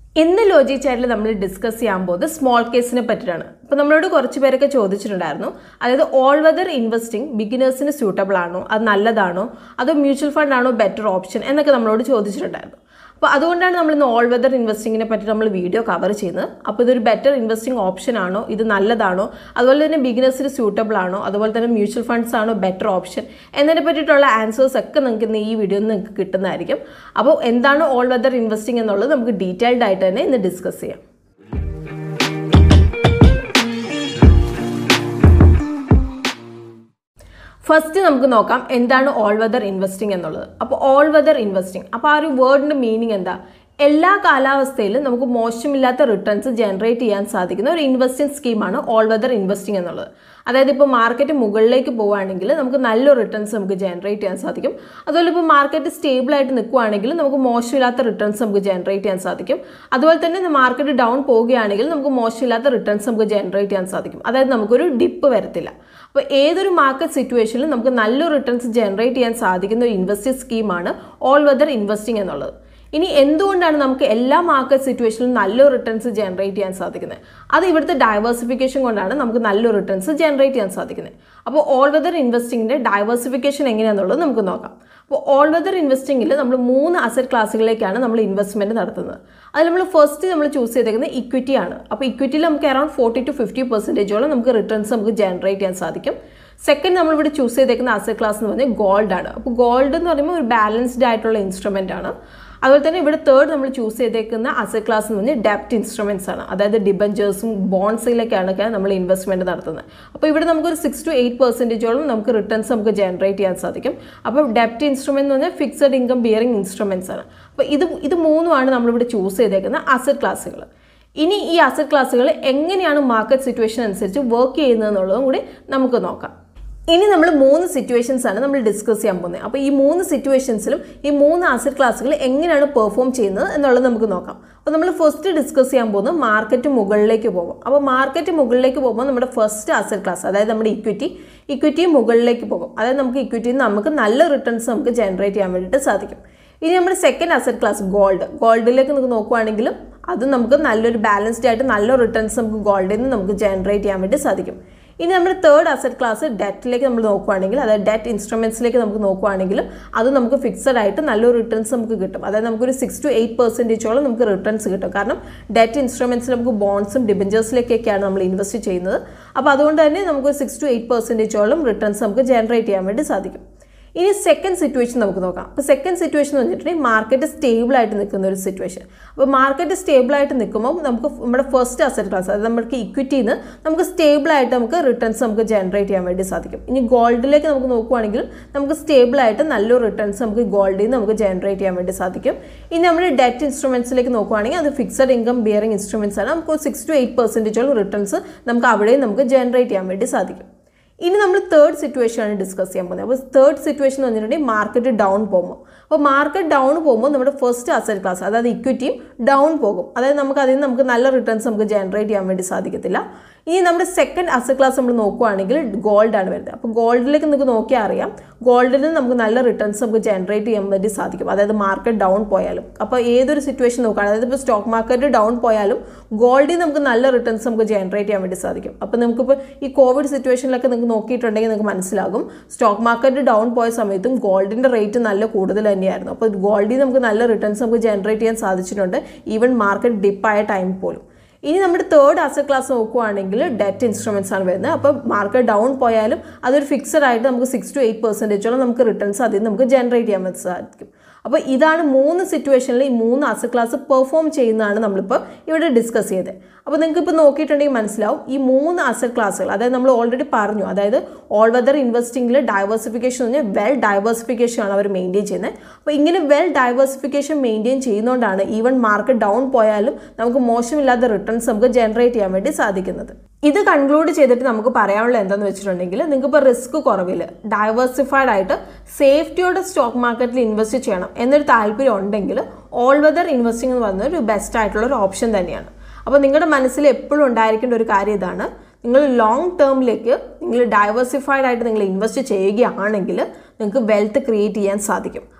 ഇന്ന് ലോജി ചാറ്റിൽ നമ്മൾ ഡിസ്കസ് ചെയ്യാൻ പോകുന്നത് സ്മോൾ കേസിനെ പറ്റിയിട്ടാണ് അപ്പോൾ നമ്മളോട് കുറച്ച് പേരൊക്കെ ചോദിച്ചിട്ടുണ്ടായിരുന്നു അതായത് ഓൾ വെതർ ഇൻവെസ്റ്റിംഗ് ബിഗിനേഴ്സിന് സ്യൂട്ടബിൾ ആണോ അത് നല്ലതാണോ അതോ മ്യൂച്വൽ ഫണ്ട് ആണോ ബെറ്റർ ഓപ്ഷൻ എന്നൊക്കെ നമ്മളോട് ചോദിച്ചിട്ടുണ്ടായിരുന്നു അപ്പോൾ അതുകൊണ്ടാണ് നമ്മൾ ഇന്ന് ഓൾ വെതർ ഇൻവെസ്റ്റിങ്ങിനെ പറ്റി നമ്മൾ വീഡിയോ കവർ ചെയ്യുന്നത് അപ്പോൾ ഇതൊരു ബെറ്റർ ഇൻവെസ്റ്റിംഗ് ഓപ്ഷൻ ആണോ ഇത് നല്ലതാണോ അതുപോലെ തന്നെ ബിഗിനേഴ്സിന് സ്യൂട്ടബിൾ ആണോ അതുപോലെ തന്നെ മ്യൂച്വൽ ഫണ്ട്സ് ആണോ ബെറ്റർ ഓപ്ഷൻ എന്നതിനെ പറ്റിയിട്ടുള്ള ആൻസേഴ്സ് ഒക്കെ നിങ്ങൾക്ക് ഇന്ന് ഈ വീഡിയോയിൽ നിന്ന് നിങ്ങൾക്ക് കിട്ടുന്നതായിരിക്കും അപ്പോൾ എന്താണ് ഓൾ വെതർ ഇൻവെസ്റ്റിംഗ് എന്നുള്ളത് നമുക്ക് ഡീറ്റെയിൽഡ് ആയിട്ട് തന്നെ ഇന്ന് ഡിസ്കസ് ചെയ്യാം ഫസ്റ്റ് നമുക്ക് നോക്കാം എന്താണ് ഓൾ വെതർ ഇൻവെസ്റ്റിംഗ് എന്നുള്ളത് അപ്പോൾ ഓൾ വെതർ ഇൻവെസ്റ്റിംഗ് അപ്പോൾ ആ ഒരു വേർഡിൻ്റെ മീനിങ് എന്താ എല്ലാ കാലാവസ്ഥയിലും നമുക്ക് മോശമില്ലാത്ത റിട്ടേൺസ് ജനറേറ്റ് ചെയ്യാൻ സാധിക്കുന്ന ഒരു ഇൻവെസ്റ്റിംഗ് സ്കീമാണ് ഓൾ വെതർ ഇൻവെസ്റ്റിംഗ് എന്നുള്ളത് അതായത് ഇപ്പോൾ മാർക്കറ്റ് മുകളിലേക്ക് പോവുകയാണെങ്കിൽ നമുക്ക് നല്ലൊരു റിട്ടേൺസ് നമുക്ക് ജനറേറ്റ് ചെയ്യാൻ സാധിക്കും അതുപോലെ ഇപ്പോൾ മാർക്കറ്റ് സ്റ്റേബിൾ ആയിട്ട് നിൽക്കുകയാണെങ്കിൽ നമുക്ക് മോശമില്ലാത്ത റിട്ടേൺസ് നമുക്ക് ജനറേറ്റ് ചെയ്യാൻ സാധിക്കും അതുപോലെ തന്നെ മാർക്കറ്റ് ഡൗൺ പോവുകയാണെങ്കിൽ നമുക്ക് മോശമില്ലാത്ത റിട്ടേൺസ് നമുക്ക് ജനറേറ്റ് ചെയ്യാൻ സാധിക്കും അതായത് നമുക്കൊരു ഡിപ്പ് വരത്തില്ല അപ്പോൾ ഏതൊരു മാർക്കറ്റ് സിറ്റുവേഷനിലും നമുക്ക് നല്ലൊരു റിട്ടേൺസ് ജനറേറ്റ് ചെയ്യാൻ സാധിക്കുന്ന ഒരു ഇൻവെസ്റ്റിംഗ് സ്കീമാണ് ഓൾ വെതർ ഇൻവെസ്റ്റിംഗ് എന്നുള്ളത് ഇനി എന്തുകൊണ്ടാണ് നമുക്ക് എല്ലാ മാർക്കറ്റ് സിറ്റുവേഷനിലും നല്ലൊരു റിട്ടേൺസ് ജനറേറ്റ് ചെയ്യാൻ സാധിക്കുന്നത് അത് ഇവിടുത്തെ ഡൈവേഴ്സിഫിക്കേഷൻ കൊണ്ടാണ് നമുക്ക് നല്ലൊരു റിട്ടേൺസ് ജനറേറ്റ് ചെയ്യാൻ സാധിക്കുന്നത് അപ്പോൾ ഓൾ വെതർ ഇൻവെസ്റ്റിങ്ങിൻ്റെ ഡൈവേഴ്സിഫിക്കേഷൻ എങ്ങനെയാണെന്നുള്ളത് നമുക്ക് നോക്കാം അപ്പോൾ ഓൾ വെതർ ഇൻവെസ്റ്റിങ്ങിൽ നമ്മൾ മൂന്ന് അസറ്റ് ക്ലാസ്സുകളിലേക്കാണ് നമ്മൾ ഇൻവെസ്റ്റ്മെൻറ്റ് നടത്തുന്നത് അതിൽ നമ്മൾ ഫസ്റ്റ് നമ്മൾ ചൂസ് ചെയ്തേക്കുന്നത് ഇക്വിറ്റി ആണ് അപ്പോൾ ഇക്വിറ്റിയിൽ നമുക്ക് അറൌണ്ട് ഫോർട്ടി ടു ഫിഫ്റ്റി പെർസെൻറ്റേജോളം നമുക്ക് റിട്ടേൺസ് നമുക്ക് ജനറേറ്റ് ചെയ്യാൻ സാധിക്കും സെക്കൻഡ് നമ്മളിവിടെ ചൂസ് ചെയ്തേക്കുന്ന അസറ്റ് ക്ലാസ് എന്ന് പറഞ്ഞാൽ ഗോൾഡ് ആണ് അപ്പോൾ ഗോൾഡ് എന്ന് പറയുമ്പോൾ ഒരു ബാലൻസ്ഡ് ആയിട്ടുള്ള ഇൻസ്ട്രുമെൻ്റ് ആണ് അതുപോലെ തന്നെ ഇവിടെ തേർഡ് നമ്മൾ ചൂസ് ചെയ്തേക്കുന്ന അസറ്റ് ക്ലാസ് എന്ന് പറഞ്ഞാൽ ഡെപ്റ്റ് ഇൻസ്ട്രുമെൻറ്റ്സ് ആണ് അതായത് ഡിബഞ്ചേഴ്സും ബോൺസിലൊക്കെയാണ് നമ്മൾ ഇൻവെസ്റ്റ്മെൻറ്റ് നടത്തുന്നത് അപ്പോൾ ഇവിടെ നമുക്കൊരു സിക്സ് ടു എയ്റ്റ് പെർസെൻറ്റേജോളം നമുക്ക് റിട്ടേൺസ് നമുക്ക് ജനറേറ്റ് ചെയ്യാൻ സാധിക്കും അപ്പോൾ ഡെപ്റ്റ് ഇൻസ്ട്രുമെൻറ്റ് എന്ന് പറഞ്ഞാൽ ഫിക്സഡ് ഇൻകം ബിയറിംഗ് ഇൻസ്ട്രുമെൻറ്റ്സ് ആണ് അപ്പോൾ ഇത് ഇത് മൂന്നുമാണ് നമ്മളിവിടെ ചൂസ് ചെയ്തേക്കുന്ന അസറ്റ് ക്ലാസ്സുകൾ ഇനി ഈ അസറ്റ് ക്ലാസ്സുകൾ എങ്ങനെയാണ് മാർക്കറ്റ് സിറ്റുവേഷൻ അനുസരിച്ച് വർക്ക് ചെയ്യുന്നതെന്നുള്ളതും കൂടി നമുക്ക് നോക്കാം ഇനി നമ്മൾ മൂന്ന് സിറ്റുവേഷൻസ് ആണ് നമ്മൾ ഡിസ്കസ് ചെയ്യാൻ പോകുന്നത് അപ്പോൾ ഈ മൂന്ന് സിറ്റുവേഷൻസിലും ഈ മൂന്ന് അസറ്റ് ക്ലാസ്സുകൾ എങ്ങനെയാണ് പെർഫോം ചെയ്യുന്നത് എന്നുള്ളത് നമുക്ക് നോക്കാം അപ്പോൾ നമ്മൾ ഫസ്റ്റ് ഡിസ്കസ് ചെയ്യാൻ പോകുന്നത് മാർക്കറ്റ് മുകളിലേക്ക് പോകും അപ്പോൾ മാർക്കറ്റ് മുകളിലേക്ക് പോകുമ്പോൾ നമ്മുടെ ഫസ്റ്റ് അസറ്റ് ക്ലാസ് അതായത് നമ്മുടെ ഇക്വിറ്റി ഇക്വിറ്റി മുകളിലേക്ക് പോകും അതായത് നമുക്ക് ഇക്വിറ്റിയിൽ നിന്ന് നമുക്ക് നല്ല റിട്ടേൺസ് നമുക്ക് ജനറേറ്റ് ചെയ്യാൻ വേണ്ടിയിട്ട് സാധിക്കും ഇനി നമ്മുടെ സെക്കൻഡ് അസറ്റ് ക്ലാസ് ഗോൾഡ് ഗോൾഡിലേക്ക് നമുക്ക് നോക്കുവാണെങ്കിലും അത് നമുക്ക് നല്ലൊരു ബാലൻസ്ഡ് ആയിട്ട് നല്ല റിട്ടേൺസ് നമുക്ക് ഗോൾഡിൽ നിന്ന് നമുക്ക് ജനറേറ്റ് ചെയ്യാൻ വേണ്ടി സാധിക്കും ഇനി നമ്മുടെ തേർഡ് അസറ്റ് ക്ലാസ് ഡെറ്റിലേക്ക് നമ്മൾ നോക്കുവാണെങ്കിൽ അതായത് ഡെറ്റ് ഇൻസ്ട്രുമെൻറ്റ്സിലേക്ക് നമുക്ക് നോക്കുവാണെങ്കിലും അത് നമുക്ക് ഫിക്സഡ് ആയിട്ട് നല്ലൊരു റിട്ടേൺസ് നമുക്ക് കിട്ടും അതായത് നമുക്കൊരു സിക്സ് ടു എയ്റ്റ് പെർസെൻറ്റേജോളം നമുക്ക് റിട്ടേൺസ് കിട്ടും കാരണം ഡെറ്റ് ഇൻസ്ട്രുമെൻറ്റ്സിൽ നമുക്ക് ബോൺസും ഡിബഞ്ചേഴ്സിലേക്കൊക്കെയാണ് നമ്മൾ ഇൻവെസ്റ്റ് ചെയ്യുന്നത് അപ്പോൾ അതുകൊണ്ട് തന്നെ നമുക്ക് സിക്സ് ടു എയ്റ്റ് പെർസെൻറ്റേജോളം റിട്ടേൺസ് നമുക്ക് ജനറേറ്റ് ചെയ്യാൻ വേണ്ടി സാധിക്കും ഇനി സെക്കൻഡ് സിറ്റുവേഷൻ നമുക്ക് നോക്കാം അപ്പോൾ സെക്കൻഡ് സിറ്റുവേഷൻ എന്ന് പറഞ്ഞിട്ടുണ്ടെങ്കിൽ മാർക്കറ്റ് സ്റ്റേബിൾ ആയിട്ട് നിൽക്കുന്ന ഒരു സിറ്റുവേഷൻ അപ്പോൾ മാർക്കറ്റ് സ്റ്റേബിൾ ആയിട്ട് നിൽക്കുമ്പോൾ നമുക്ക് നമ്മുടെ ഫസ്റ്റ് അസറ്റ് ക്ലാസ് അതായത് നമുക്ക് ഇക്വിറ്റിയിൽ നിന്ന് നമുക്ക് സ്റ്റേബിൾ ആയിട്ട് നമുക്ക് റിട്ടേൺസ് നമുക്ക് ജനറേറ്റ് ചെയ്യാൻ വേണ്ടി സാധിക്കും ഇനി ഗോൾഡിലേക്ക് നമുക്ക് നോക്കുവാണെങ്കിൽ നമുക്ക് സ്റ്റേബിൾ ആയിട്ട് നല്ലൊരു റിട്ടേൺസ് നമുക്ക് ഗോൾഡിൽ നിന്ന് നമുക്ക് ജനറേറ്റ് ചെയ്യാൻ വേണ്ടി സാധിക്കും ഇനി നമ്മൾ ഡെറ്റ് ഇൻസ്ട്രുമെൻറ്റ്സിലേക്ക് നോക്കുവാണെങ്കിൽ അത് ഫിക്സഡ് ഇൻകം ബിയറിംഗ് ഇൻസ്ട്രുമെൻറ്റ്സ് ആണ് നമുക്ക് സിക്സ് ടു എയ്റ്റ് പെർസെൻറ്റേജോളം റിട്ടേൺസ് നമുക്ക് അവിടെയും നമുക്ക് ജനറേറ്റ് ചെയ്യാൻ വേണ്ടി സാധിക്കും ഇനി നമ്മൾ തേർഡ് സിറ്റുവേഷൻ ആണ് ഡിസ്കസ് ചെയ്യാൻ പോകുന്നത് അപ്പോൾ തേർഡ് സിറ്റുവേഷൻ എന്ന് പറഞ്ഞിട്ടുണ്ടെങ്കിൽ മാർക്കറ്റ് ഡൗൺ പോകുമ്പോൾ അപ്പോൾ മാർക്കറ്റ് ഡൗൺ പോകുമ്പോൾ നമ്മുടെ ഫസ്റ്റ് അസറ്റ് ക്ലാസ് അതായത് ഇക്വിറ്റിയും ഡൗൺ പോകും അതായത് നമുക്ക് അതിൽ നിന്ന് നമുക്ക് നല്ല റിട്ടേൺസ് നമുക്ക് ജനറേറ്റ് ചെയ്യാൻ വേണ്ടി സാധിക്കത്തില്ല ഇനി നമ്മുടെ സെക്കൻഡ് അസറ്റ് ക്ലാസ് നമ്മൾ നോക്കുവാണെങ്കിൽ ഗോൾഡ് ആണ് വരുന്നത് അപ്പോൾ ഗോൾഡിലേക്ക് നിങ്ങൾക്ക് നോക്കിയാൽ അറിയാം ഗോൾഡിൽ നിന്ന് നമുക്ക് നല്ല റിട്ടേൺസ് നമുക്ക് ജനറേറ്റ് ചെയ്യാൻ വേണ്ടി സാധിക്കും അതായത് മാർക്കറ്റ് ഡൗൺ പോയാലും അപ്പോൾ ഏതൊരു സിറ്റുവേഷൻ നോക്കുകയാണ് അതായത് ഇപ്പോൾ സ്റ്റോക്ക് മാർക്കറ്റ് ഡൗൺ പോയാലും ഗോൾഡിൽ നമുക്ക് നല്ല റിട്ടേൺസ് നമുക്ക് ജനറേറ്റ് ചെയ്യാൻ വേണ്ടി സാധിക്കും അപ്പോൾ നമുക്കിപ്പോൾ ഈ കോവിഡ് സിറ്റുവേഷനിലൊക്കെ നിങ്ങൾക്ക് നോക്കിയിട്ടുണ്ടെങ്കിൽ നിങ്ങൾക്ക് മനസ്സിലാകും സ്റ്റോക്ക് മാർക്കറ്റ് ഡൗൺ പോയ സമയത്തും ഗോൾഡിൻ്റെ റേറ്റ് നല്ല കൂടുതൽ തന്നെയായിരുന്നു അപ്പോൾ ഗോൾഡിൽ നമുക്ക് നല്ല റിട്ടേൺസ് നമുക്ക് ജനറേറ്റ് ചെയ്യാൻ സാധിച്ചിട്ടുണ്ട് ഈവൻ മാർക്കറ്റ് ഡിപ്പായ ടൈം പോലും ഇനി നമ്മുടെ തേർഡ് അസറ്റ് ക്ലാസ് നോക്കുവാണെങ്കിൽ ഡെറ്റ് ഇൻസ്ട്രുമെൻറ്റ്സ് ആണ് വരുന്നത് അപ്പോൾ മാർക്കറ്റ് ഡൗൺ പോയാലും അതൊരു ഫിക്സഡ് ആയിട്ട് നമുക്ക് സിക്സ് ടു എയ്റ്റ് പെർസെൻറ്റേജോളം നമുക്ക് റിട്ടേൺസ് അതിൽ നമുക്ക് ജനറേറ്റ് ചെയ്യാൻ വേണ്ടി സാധിക്കും അപ്പോൾ ഇതാണ് മൂന്ന് സിറ്റുവേഷനിൽ ഈ മൂന്ന് അസറ്റ് ക്ലാസ് പെർഫോം ചെയ്യുന്നതാണ് നമ്മളിപ്പോൾ ഇവിടെ ഡിസ്കസ് ചെയ്തത് അപ്പോൾ നിങ്ങൾക്ക് ഇപ്പോൾ നോക്കിയിട്ടുണ്ടെങ്കിൽ മനസ്സിലാവും ഈ മൂന്ന് അസറ്റ് ക്ലാസ്സുകൾ അതായത് നമ്മൾ ഓൾറെഡി പറഞ്ഞു അതായത് ഓൾ വെതർ ഇൻവെസ്റ്റിംഗിൽ ഡൈവേഴ്സിഫിക്കേഷൻ എന്ന് പറഞ്ഞാൽ വെൽ ഡൈവേഴ്സിഫിക്കേഷൻ ആണ് അവർ മെയിൻറ്റെയിൻ ചെയ്യുന്നത് അപ്പോൾ ഇങ്ങനെ വെൽ ഡൈവേഴ്സിഫിക്കേഷൻ മെയിൻറ്റെയിൻ ചെയ്യുന്നതുകൊണ്ടാണ് ഈവൻ മാർക്കറ്റ് ഡൗൺ പോയാലും നമുക്ക് മോശമില്ലാത്ത റിട്ടേൺസ് നമുക്ക് ജനറേറ്റ് ചെയ്യാൻ വേണ്ടി സാധിക്കുന്നത് ഇത് കൺക്ലൂഡ് ചെയ്തിട്ട് നമുക്ക് പറയാനുള്ള എന്താണെന്ന് വെച്ചിട്ടുണ്ടെങ്കിൽ നിങ്ങൾക്ക് ഇപ്പോൾ റിസ്ക് കുറവിൽ ഡൈവേഴ്സിഫൈഡ് ആയിട്ട് സേഫ്റ്റിയോടെ സ്റ്റോക്ക് മാർക്കറ്റിൽ ഇൻവെസ്റ്റ് ചെയ്യണം എന്നൊരു താല്പര്യം ഉണ്ടെങ്കിൽ ഓൾ വെതർ ഇൻവെസ്റ്റിംഗ് എന്ന് പറയുന്നത് ഒരു ബെസ്റ്റ് ആയിട്ടുള്ള ഒരു ഓപ്ഷൻ തന്നെയാണ് അപ്പോൾ നിങ്ങളുടെ മനസ്സിൽ എപ്പോഴും ഉണ്ടായിരിക്കേണ്ട ഒരു കാര്യം ഇതാണ് നിങ്ങൾ ലോങ് ടേമിലേക്ക് നിങ്ങൾ ഡൈവേഴ്സിഫൈഡ് ആയിട്ട് നിങ്ങൾ ഇൻവെസ്റ്റ് ചെയ്യുകയാണെങ്കിൽ നിങ്ങൾക്ക് വെൽത്ത് ക്രിയേറ്റ് ചെയ്യാൻ സാധിക്കും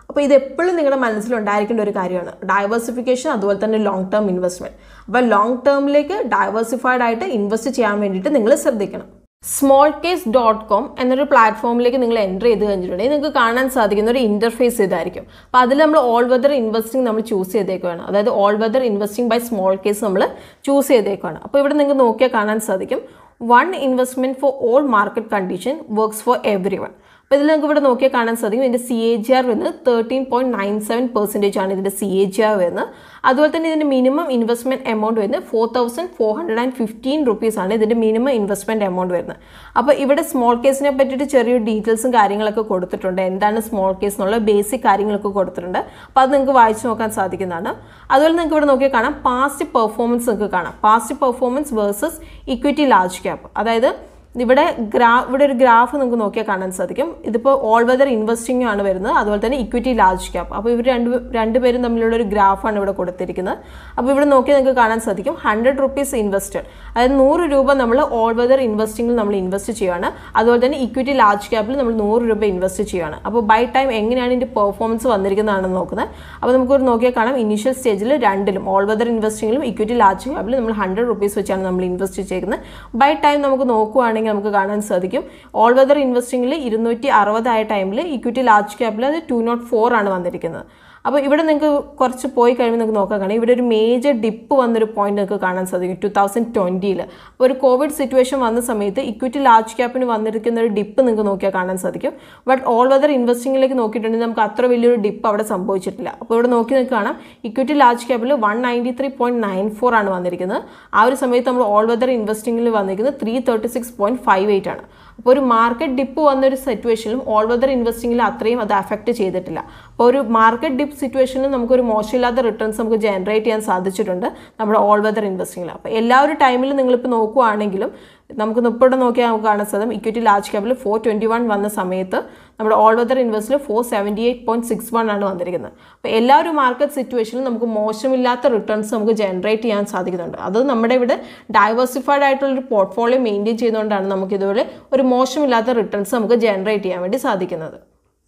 അപ്പോൾ ഇത് എപ്പോഴും നിങ്ങളുടെ മനസ്സിലുണ്ടായിരിക്കേണ്ട ഒരു കാര്യമാണ് ഡൈവേഴ്സിഫിക്കേഷൻ അതുപോലെ തന്നെ ലോങ് ടേം ഇൻവെസ്റ്റ്മെൻറ്റ് അപ്പോൾ ലോങ് ടേമിലേക്ക് ഡൈവേഴ്സിഫൈഡ് ആയിട്ട് ഇൻവെസ്റ്റ് ചെയ്യാൻ വേണ്ടിയിട്ട് നിങ്ങൾ ശ്രദ്ധിക്കണം സ്മോൾ കേസ് ഡോട്ട് കോം എന്നൊരു പ്ലാറ്റ്ഫോമിലേക്ക് നിങ്ങൾ എൻ്റർ ചെയ്ത് കഴിഞ്ഞിട്ടുണ്ടെങ്കിൽ നിങ്ങൾക്ക് കാണാൻ സാധിക്കുന്ന ഒരു ഇൻ്റർഫേസ് ഇതായിരിക്കും അപ്പോൾ അതിൽ നമ്മൾ ഓൾ വെതർ ഇൻവെസ്റ്റിംഗ് നമ്മൾ ചൂസ് ചെയ്തേക്കുവാണ് അതായത് all weather investing by smallcase നമ്മൾ ചൂസ് ചെയ്തേക്കുവാണ് അപ്പോൾ ഇവിടെ നിങ്ങൾക്ക് നോക്കിയാൽ കാണാൻ സാധിക്കും one investment for all market condition works for everyone അപ്പോൾ ഇതിൽ നിങ്ങൾക്ക് ഇവിടെ നോക്കിയാൽ കാണാൻ സാധിക്കും ഇതിൻ്റെ സി എ ജി ആർ വരുന്നത് thirteen point nine seven percentage ആണ് ഇതിൻ്റെ സി എ ജി ആർ വരുന്നത് അതുപോലെ തന്നെ ഇതിൻ്റെ മിനിമം ഇൻവെസ്റ്റ്മെൻറ്റ് എമൗണ്ട് വരുന്നത് four thousand four hundred and fifteen rupees ആണ് ഇതിൻ്റെ മിനിമം ഇൻവെസ്റ്റ്മെൻറ്റ് എമൗണ്ട് വരുന്നത് അപ്പോൾ ഇവിടെ സ്മോൾ കേസിനെ പറ്റിയിട്ട് ചെറിയൊരു ഡീറ്റെയിൽസും കാര്യങ്ങളൊക്കെ കൊടുത്തിട്ടുണ്ട് എന്താണ് സ്മോൾ കേസ് എന്നുള്ള ബേസിക് കാര്യങ്ങളൊക്കെ കൊടുത്തിട്ടുണ്ട് അപ്പോൾ അത് നിങ്ങൾക്ക് വായിച്ചു നോക്കാൻ സാധിക്കുന്നതാണ് അതുപോലെ നിങ്ങൾക്ക് ഇവിടെ നോക്കിയാൽ കാണാം പാസ്റ്റ് പെർഫോമൻസ് നിങ്ങൾക്ക് കാണാം past performance versus equity large cap അതായത് ഇവിടെ ഗ്രാ ഇവിടെ ഒരു ഗ്രാഫ് നിങ്ങൾക്ക് നോക്കിയാൽ കാണാൻ സാധിക്കും ഇതിപ്പോൾ ഓൾ വെതർ ഇൻവെസ്റ്റിംഗ് ആണ് വരുന്നത് അതുപോലെ തന്നെ ഇക്വിറ്റി ലാർജ് ക്യാപ്പ് അപ്പോൾ ഇവർ രണ്ട് രണ്ടുപേരും തമ്മിലുള്ള ഒരു ഗ്രാഫാണ് ഇവിടെ കൊടുത്തിരിക്കുന്നത് അപ്പോൾ ഇവിടെ നോക്കിയാൽ നിങ്ങൾക്ക് കാണാൻ സാധിക്കും ഹൺഡ്രഡ് റുപ്പീസ് ഇൻവെസ്റ്റഡ് അതായത് നൂറ് രൂപ നമ്മൾ ഓൾ വെതർ ഇൻവെസ്റ്റിംഗിൽ നമ്മൾ ഇൻവെസ്റ്റ് ചെയ്യുകയാണ് അതുപോലെ തന്നെ ഇക്വിറ്റി ലാർജ് ക്യാപ്പിൽ നമ്മൾ നൂറ് രൂപ ഇൻവെസ്റ്റ് ചെയ്യുകയാണ് അപ്പോൾ ബൈ ടൈം എങ്ങനെയാണ് ഇതിൻ്റെ പെർഫോമൻസ് വന്നിരിക്കുന്നതാണെന്ന് നോക്കുന്നത് അപ്പോൾ നമുക്കൊരു നോക്കിയാൽ കാണാം ഇനീഷ്യൽ സ്റ്റേജിൽ രണ്ടിലും ഓൾ വെതർ ഇൻവെസ്റ്റിംഗിലും ഇക്വിറ്റി ലാർജ് ക്യാപ്പിൽ നമ്മൾ ഹൺഡ്രഡ് റുപ്പീസ് വെച്ചാണ് നമ്മൾ ഇൻവെസ്റ്റ് ചെയ്യുന്നത് ബൈ ടൈം നമുക്ക് നോക്കുവാണെങ്കിൽ നമുക്ക് കാണാൻ സാധിക്കും ഓൾ വെതർ ഇൻവെസ്റ്റിംഗിൽ ഇരുന്നൂറ്റി അറുപതായ ടൈമിൽ ഇക്വിറ്റി ലാർജ് ക്യാപ്പിൽ അത് ടു നോട്ട് ഫോർ ആണ് വന്നിരിക്കുന്നത് അപ്പോൾ ഇവിടെ നിങ്ങൾക്ക് കുറച്ച് പോയി കഴിയുമ്പോൾ നിങ്ങൾക്ക് നോക്കാൻ കാണാം ഇവിടെ ഒരു മേജർ ഡിപ്പ് വന്നൊരു പോയിന്റ് നിങ്ങൾക്ക് കാണാൻ സാധിക്കും ടു തൗസൻഡ് ട്വൻറ്റിയിൽ അപ്പോൾ ഒരു കോവിഡ് സിറ്റുവേഷൻ വന്ന സമയത്ത് ഇക്വിറ്റി ലാർജ് ക്യാപ്പിന് വന്നിരിക്കുന്ന ഒരു ഡിപ്പ് നിങ്ങൾക്ക് നോക്കിയാൽ കാണാൻ സാധിക്കും ബട്ട് ഓൾ വെതർ ഇൻവെസ്റ്റിംഗിലേക്ക് നോക്കിയിട്ടുണ്ടെങ്കിൽ നമുക്ക് അത്ര വലിയൊരു ഡിപ്പ് അവിടെ സംഭവിച്ചിട്ടില്ല അപ്പോൾ ഇവിടെ നോക്കി നിങ്ങൾക്ക് കാണാം ഇക്വിറ്റി ലാർജ് ക്യാപ്പിൽ one ninety three point nine four ആണ് വന്നിരിക്കുന്നത് ആ ഒരു സമയത്ത് നമ്മൾ ഓൾ വെതർ ഇൻവെസ്റ്റിംഗിൽ വന്നിരിക്കുന്നത് three thirty six point five eight ആണ് അപ്പോൾ ഒരു മാർക്കറ്റ് ഡിപ്പ് വന്നൊരു സിറ്റുവേഷനിലും ഓൾ വെതർ ഇൻവെസ്റ്റിംഗിൽ അത്രയും അത് അഫക്റ്റ് ചെയ്തിട്ടില്ല അപ്പോൾ ഒരു മാർക്കറ്റ് ഡിപ്പ് സിറ്റുവേഷനിൽ നമുക്കൊരു മോശമില്ലാത്ത റിട്ടേൺസ് നമുക്ക് ജനറേറ്റ് ചെയ്യാൻ സാധിച്ചിട്ടുണ്ട് നമ്മുടെ ഓൾ വെതർ ഇൻവെസ്റ്റിംഗിൽ അപ്പോൾ എല്ലാ ഒരു ടൈമിലും നിങ്ങളിപ്പോൾ നോക്കുവാണെങ്കിലും നമുക്ക് ഇപ്പോൾ നോക്കിയാൽ നമുക്ക് കാണാൻ സാധിക്കും ഇക്വിറ്റി ലാർജ് ക്യാപ്പിൽ ഫോർ ട്വൻറ്റി വൺ വന്ന സമയത്ത് നമ്മുടെ ഓൾ വെതർ ഇൻവെസ്റ്റിൽ four seventy eight point six one ആണ് വന്നിരിക്കുന്നത് അപ്പോൾ എല്ലാ ഒരു മാർക്കറ്റ് സിറ്റുവേഷനിലും നമുക്ക് മോശമില്ലാത്ത റിട്ടേൺസ് നമുക്ക് ജനറേറ്റ് ചെയ്യാൻ സാധിക്കുന്നുണ്ട് അത് നമ്മുടെ ഇവിടെ ഡൈവേഴ്സിഫൈഡ് ആയിട്ടുള്ളൊരു പോർട്ട്ഫോളിയോ മെയിൻറ്റെയിൻ ചെയ്തുകൊണ്ടാണ് നമുക്ക് ഇതുപോലെ ഒരു മോശമില്ലാത്ത റിട്ടേൺസ് നമുക്ക് ജനറേറ്റ് ചെയ്യാൻ വേണ്ടി സാധിക്കുന്നത്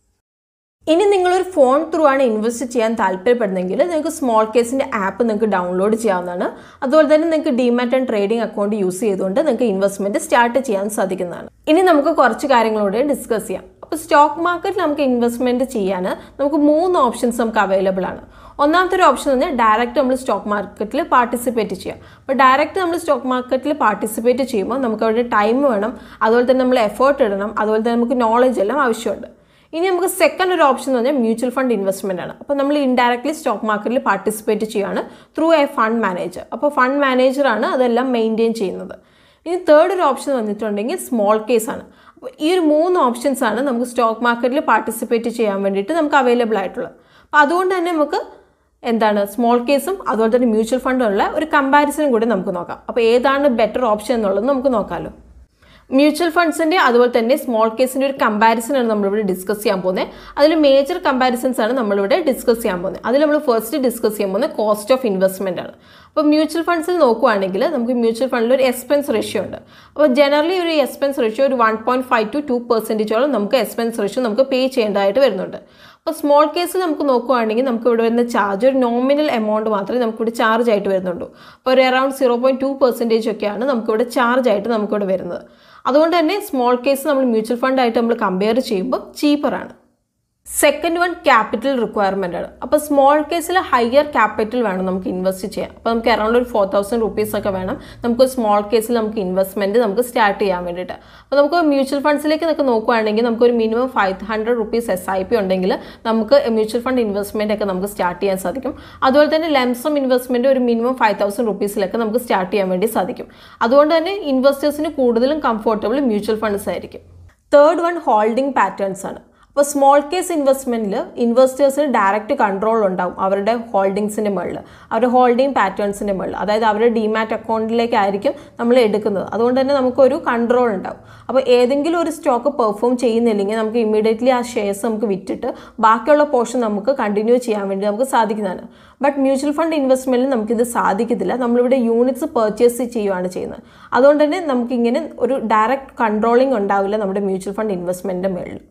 ഇനി നിങ്ങളൊരു ഫോൺ ത്രൂ ആണ് ഇൻവെസ്റ്റ് ചെയ്യാൻ താല്പര്യപ്പെടുന്നെങ്കിൽ നിങ്ങൾക്ക് സ്മോൾ കേസിൻ്റെ ആപ്പ് നിങ്ങൾക്ക് ഡൗൺലോഡ് ചെയ്യാവുന്നതാണ് അതുപോലെ തന്നെ നിങ്ങൾക്ക് demat and trading account use ചെയ്തുകൊണ്ട് നിങ്ങൾക്ക് ഇൻവെസ്റ്റ്മെൻറ്റ് സ്റ്റാർട്ട് ചെയ്യാൻ സാധിക്കുന്നതാണ് ഇനി നമുക്ക് കുറച്ച് കാര്യങ്ങളോട് ഡിസ്കസ് ചെയ്യാം അപ്പോൾ സ്റ്റോക്ക് മാർക്കറ്റിൽ നമുക്ക് ഇൻവെസ്റ്റ്മെൻറ്റ് ചെയ്യാൻ നമുക്ക് മൂന്ന് ഓപ്ഷൻസ് നമുക്ക് അവൈലബിൾ ആണ് ഒന്നാമത്തെ ഒരു ഓപ്ഷൻ പറഞ്ഞാൽ ഡയറക്റ്റ് നമ്മൾ സ്റ്റോക്ക് മാർക്കറ്റിൽ പാർട്ടിസിപ്പേറ്റ് ചെയ്യാം അപ്പോൾ ഡയറക്റ്റ് നമ്മൾ സ്റ്റോക്ക് മാർക്കറ്റിൽ പാർട്ടിസിപ്പേറ്റ് ചെയ്യുമ്പോൾ നമുക്ക് അവിടെ ടൈം വേണം അതുപോലെ തന്നെ നമ്മൾ എഫേർട്ട് ഇടണം അതുപോലെ തന്നെ നമുക്ക് നോളജ് എല്ലാം ആവശ്യമുണ്ട് ഇനി നമുക്ക് സെക്കൻഡ് ഒരു ഓപ്ഷൻ എന്ന് പറഞ്ഞാൽ മ്യൂച്വൽ ഫണ്ട് ഇൻവെസ്റ്റ്മെൻ്റ് ആണ് അപ്പോൾ നമ്മൾ ഇൻഡയറക്ട്ലി സ്റ്റോക്ക് മാർക്കറ്റിൽ പാർട്ടിസിപ്പേറ്റ് ചെയ്യുകയാണ് ത്രൂ എ ഫണ്ട് മാനേജർ അപ്പോൾ ഫണ്ട് മാനേജറാണ് അതെല്ലാം മെയിൻറ്റെയിൻ ചെയ്യുന്നത് ഇനി തേർഡ് ഒരു ഓപ്ഷൻ വന്നിട്ടുണ്ടെങ്കിൽ സ്മോൾ കേസ് ആണ് അപ്പോൾ ഈ ഒരു മൂന്ന് ഓപ്ഷൻസ് ആണ് നമുക്ക് സ്റ്റോക്ക് മാർക്കറ്റിൽ പാർട്ടിസിപ്പേറ്റ് ചെയ്യാൻ വേണ്ടിയിട്ട് നമുക്ക് അവൈലബിൾ ആയിട്ടുള്ളത് അപ്പോൾ അതുകൊണ്ട് തന്നെ നമുക്ക് എന്താണ് സ്മോൾ കേസും അതുപോലെ തന്നെ മ്യൂച്വൽ ഫണ്ടും ഉള്ള ഒരു കമ്പാരിസണും കൂടി നമുക്ക് നോക്കാം അപ്പോൾ ഏതാണ് ബെറ്റർ ഓപ്ഷൻ എന്നുള്ളത് നമുക്ക് നോക്കാമല്ലോ മ്യൂച്വൽ ഫണ്ട്സിൻ്റെ അതുപോലെ തന്നെ സ്മോൾ കേസിൻ്റെ ഒരു കമ്പാരിസൺ ആണ് നമ്മളിവിടെ ഡിസ്കസ് ചെയ്യാൻ പോകുന്നത് അതിൽ മേജർ കമ്പാരിസൺസ് ആണ് നമ്മളിവിടെ ഡിസ്കസ് ചെയ്യാൻ പോകുന്നത് അതിൽ നമ്മൾ ഫസ്റ്റ് ഡിസ്കസ് ചെയ്യാൻ പോകുന്നത് കോസ്റ്റ് ഓഫ് ഇൻവെസ്റ്റ്മെൻ്റ് ആണ് അപ്പോൾ മ്യൂച്വൽ ഫണ്ട്സിൽ നോക്കുവാണെങ്കിൽ നമുക്ക് മ്യൂച്വൽ ഫണ്ടിൽ ഒരു എക്സ്പെൻസ് റേഷ്യോ ഉണ്ട് അപ്പോൾ ജനറലി ഒരു എക്സ്പെൻസ് റേഷ്യോ ഒരു one point five to two പെർസെൻറ്റേജോളം നമുക്ക് എക്സ്പെൻസ് റേഷ്യോ നമുക്ക് പേ ചെയ്യേണ്ടതായിട്ട് വരുന്നുണ്ട് അപ്പോൾ സ്മോൾ കേസിൽ നമുക്ക് നോക്കുവാണെങ്കിൽ നമുക്ക് ഇവിടെ വരുന്ന ചാർജ് ഒരു നോമിനൽ എമൗണ്ട് മാത്രമേ നമുക്കിവിടെ ചാർജ് ആയിട്ട് വരുന്നുള്ളൂ അപ്പോൾ ഒരു around zero point two percentage ഒക്കെയാണ് നമുക്കിവിടെ ചാർജ് ആയിട്ട് നമുക്കിവിടെ വരുന്നത് അതുകൊണ്ട് തന്നെ സ്മോൾ കേസ് നമ്മൾ മ്യൂച്വൽ ഫണ്ടായിട്ട് നമ്മൾ കമ്പയർ ചെയ്യുമ്പോൾ ചീപ്പറാണ് സെക്കൻഡ് വൺ ക്യാപിറ്റൽ റിക്വയർമെൻ്റ് ആണ് അപ്പോൾ സ്മോൾ കേസിൽ ഹയർ ക്യാപിറ്റൽ വേണം നമുക്ക് ഇൻവെസ്റ്റ് ചെയ്യാൻ അപ്പോൾ നമുക്ക് അറൗണ്ട് ഒരു ഫോർ തൗസൻഡ് റുപ്പീസ് ഒക്കെ വേണം നമുക്ക് സ്മോൾ കേസിൽ നമുക്ക് ഇൻവെസ്റ്റ്മെൻറ്റ് നമുക്ക് സ്റ്റാർട്ട് ചെയ്യാൻ വേണ്ടിയിട്ട് അപ്പോൾ നമുക്ക് മ്യൂച്വൽ ഫണ്ട്സിലേക്ക് നമുക്ക് നോക്കുകയാണെങ്കിൽ നമുക്ക് ഒരു minimum five hundred rupees S I P ഉണ്ടെങ്കിൽ നമുക്ക് മ്യൂച്വൽ ഫണ്ട് ഇൻവെസ്റ്റ്മെൻ്റ് ഒക്കെ നമുക്ക് സ്റ്റാർട്ട് ചെയ്യാൻ സാധിക്കും അതുപോലെ തന്നെ ലെംസം ഇൻവെസ്റ്റ്മെൻറ്റ് ഒരു മിനിമം ഫൈവ് തൗസൻഡ് റുപ്പീസിലൊക്കെ നമുക്ക് സ്റ്റാർട്ട് ചെയ്യാൻ വേണ്ടി സാധിക്കും അതുകൊണ്ട് തന്നെ ഇൻവെസ്റ്റേഴ്സിന് കൂടുതലും കംഫർട്ടബിൾ മ്യൂച്വൽ ഫണ്ട്സ് ആയിരിക്കും തേർഡ് വൺ ഹോൾഡിംഗ് പാറ്റേൺസ് ആണ് അപ്പോൾ സ്മോൾ കേസ് ഇൻവെസ്റ്റ്മെൻറ്റിൽ ഇൻവെസ്റ്റേഴ്സിന് ഡയറക്റ്റ് കൺട്രോൾ ഉണ്ടാവും അവരുടെ ഹോൾഡിങ്സിൻ്റെ മുകളിൽ അവരുടെ ഹോൾഡിംഗ് പാറ്റേൺസിൻ്റെ മുകളിൽ അതായത് അവരുടെ ഡിമാറ്റ് അക്കൗണ്ടിലേക്കായിരിക്കും നമ്മൾ എടുക്കുന്നത് അതുകൊണ്ട് തന്നെ നമുക്കൊരു കൺട്രോൾ ഉണ്ടാവും അപ്പോൾ ഏതെങ്കിലും ഒരു സ്റ്റോക്ക് പെർഫോം ചെയ്യുന്നില്ലെങ്കിൽ നമുക്ക് ഇമ്മീഡിയറ്റ്ലി ആ ഷെയർസ് നമുക്ക് വിറ്റിട്ട് ബാക്കിയുള്ള പോർഷൻ നമുക്ക് കണ്ടിന്യൂ ചെയ്യാൻ വേണ്ടി നമുക്ക് സാധിക്കുന്നതാണ് ബട്ട് മ്യൂച്വൽ ഫണ്ട് ഇൻവെസ്റ്റ്മെൻറ്റിൽ നമുക്കിത് സാധിക്കത്തില്ല നമ്മളിവിടെ യൂണിറ്റ്സ് പർച്ചേസ് ചെയ്യുകയാണ് ചെയ്യുന്നത് അതുകൊണ്ട് തന്നെ നമുക്കിങ്ങനെ ഒരു ഡയറക്റ്റ് കൺട്രോളിംഗ് ഉണ്ടാവില്ല നമ്മുടെ മ്യൂച്വൽ ഫണ്ട് ഇൻവെസ്റ്റ്മെൻറ്റിൻ്റെ മുകളിൽ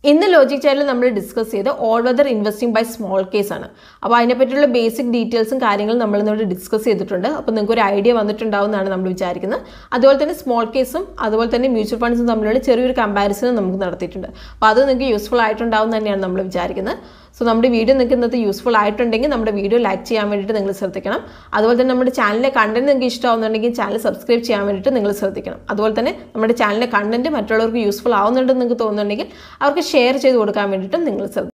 ഇന്ന് ലോജിക് ചാനലിൽ നമ്മൾ ഡിസ്കസ് ചെയ്ത് all weather investing by smallcase ആണ് അപ്പോൾ അതിനെപ്പറ്റിയുള്ള ബേസിക് ഡീറ്റെയിൽസും കാര്യങ്ങളും നമ്മൾ ഇന്നോട് ഡിസ്കസ് ചെയ്തിട്ടുണ്ട് അപ്പോൾ നിങ്ങൾക്ക് ഒരു ഐഡിയ വന്നിട്ടുണ്ടാവും എന്നാണ് നമ്മൾ വിചാരിക്കുന്നത് അതുപോലെ തന്നെ സ്മോൾ കേസും അതുപോലെ തന്നെ മ്യൂച്വൽ ഫണ്ട്സും തമ്മിലുള്ള ചെറിയൊരു കമ്പാരിസൺ നമുക്ക് നടത്തിയിട്ടുണ്ട് അപ്പോൾ അത് നിങ്ങൾക്ക് യൂസ്ഫുൾ ആയിട്ടുണ്ടാവും എന്ന് തന്നെയാണ് നമ്മൾ വിചാരിക്കുന്നത് സോ നമ്മുടെ വീഡിയോ നിങ്ങൾക്ക് ഇന്നത്തെ യൂസ്ഫുൾ ആയിട്ടുണ്ടെങ്കിൽ നമ്മുടെ വീഡിയോ ലൈക്ക് ചെയ്യാൻ വേണ്ടിയിട്ട് നിങ്ങൾ ശ്രദ്ധിക്കണം അതുപോലെ തന്നെ നമ്മുടെ ചാനലിലെ കണ്ടന്റ് നിങ്ങൾക്ക് ഇഷ്ടമാവുന്നുണ്ടെങ്കിൽ ചാനൽ സബ്സ്ക്രൈബ് ചെയ്യാൻ വേണ്ടിയിട്ട് നിങ്ങൾ ശ്രദ്ധിക്കണം അതുപോലെ തന്നെ നമ്മുടെ ചാനലിലെ കണ്ടന്റ് മറ്റുള്ളവർക്ക് യൂസ്ഫുൾ ആവുന്നുണ്ടെന്ന് നിങ്ങൾക്ക് തോന്നുന്നുണ്ടെങ്കിൽ അവർക്ക് ഷെയർ ചെയ്ത് കൊടുക്കാൻ വേണ്ടിയിട്ടും നിങ്ങൾ ശ്രദ്ധിക്കണം